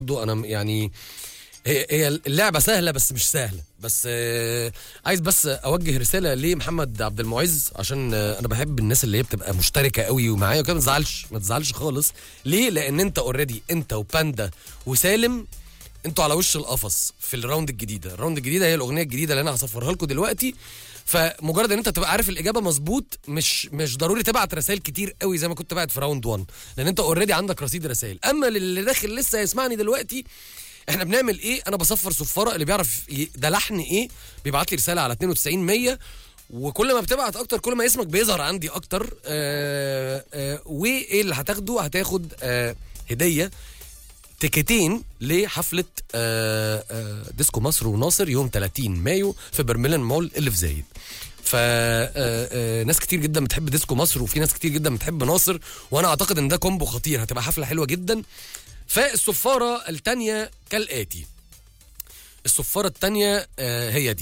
برضو انا م- يعني هي هي اللعبه سهله بس مش سهله بس آه، عايز بس اوجه رساله لمحمد عبد المعز عشان آه، انا بحب الناس اللي هي بتبقى مشتركه قوي ومعايا وكده ما تزعلش ما تزعلش خالص ليه لان انت اوريدي انت وباندا وسالم انتوا على وش القفص في الراوند الجديده الراوند الجديده هي الاغنيه الجديده اللي انا هصفرها لكم دلوقتي فمجرد ان انت تبقى عارف الاجابه مظبوط مش مش ضروري تبعت رسائل كتير قوي زي ما كنت بعت في راوند 1 لان انت اوريدي عندك رصيد رسائل اما للي داخل لسه يسمعني دلوقتي احنا بنعمل ايه انا بصفر صفاره اللي بيعرف ي- ده لحن ايه بيبعت لي رساله على 92 100 وكل ما بتبعت اكتر كل ما اسمك بيظهر عندي اكتر آه آه وايه اللي هتاخده هتاخد آه هديه تيكتين لحفله آه آه ديسكو مصر وناصر يوم 30 مايو في برميلان مول اللي في زايد ف آه، آه، ناس كتير جدا بتحب ديسكو مصر وفي ناس كتير جدا بتحب ناصر وانا اعتقد ان ده كومبو خطير هتبقى حفله حلوه جدا فالصفاره الثانيه كالاتي الصفاره الثانيه هي دي